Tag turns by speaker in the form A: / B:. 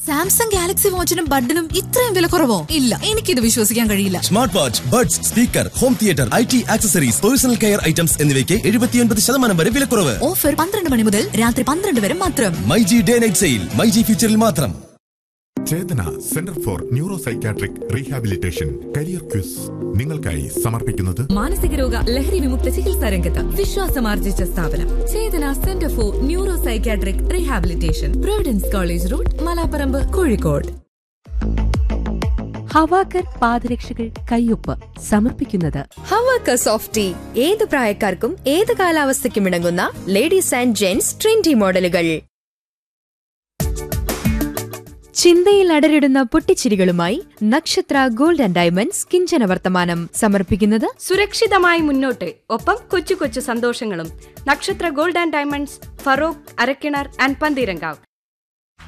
A: Samsung Galaxy വാച്ചിനും ബഡിനും ഇത്രയും വില കുറവോ ഇല്ല എനിക്കിത് വിശ്വസിക്കാൻ കഴിയില്ല
B: smart watch buds speaker home theatre I T accessories personal care items എന്നിവയ്ക്ക് എഴുപത്തിയൊൻപത് ശതമാനം വരെ വിലക്കുറവ്
A: ഓഫർ പന്ത്രണ്ട് മണി മുതൽ രാത്രി പന്ത്രണ്ട് വരെ മാത്രം
B: my G day night sale my G ഫ്യൂച്ചറിൽ മാത്രം
C: Chetana centre for neuro psychiatric rehabilitation career quiz നിങ്ങൾക്കായി സമർപ്പിക്കുന്നത്
D: മാനസിക രോഗ ലഹരി വിമുക്ത ചികിത്സാ രംഗത്ത് വിശ്വാസമാർജിച്ച സ്ഥാപനം Chetana centre for neuro psychiatric rehabilitation Providence college road Malaparamba Kozhikode
E: ഹവാക്കർ പാദരക്ഷകൾ കയ്യൊപ്പ് സമർപ്പിക്കുന്നത്
F: ഹവാക്ക സോഫ്റ്റ് ടീ ഏത് പ്രായക്കാർക്കും ഏത് കാലാവസ്ഥയ്ക്കും ഇണങ്ങുന്ന ലേഡീസ് ആൻഡ് ജെന്റ്സ് ട്രെൻഡി മോഡലുകൾ ചിന്തയിൽ അടരിടുന്ന പൊട്ടിച്ചിരികളുമായി നക്ഷത്ര ഗോൾഡ് ആൻഡ് ഡയമണ്ട്സ് കിഞ്ചന വർത്തമാനം സമർപ്പിക്കുന്നത്
G: സുരക്ഷിതമായി മുന്നോട്ട് ഒപ്പം കൊച്ചു കൊച്ചു സന്തോഷങ്ങളും Nakshatra gold and diamonds Feroke Arakkinar and Pantheerankavu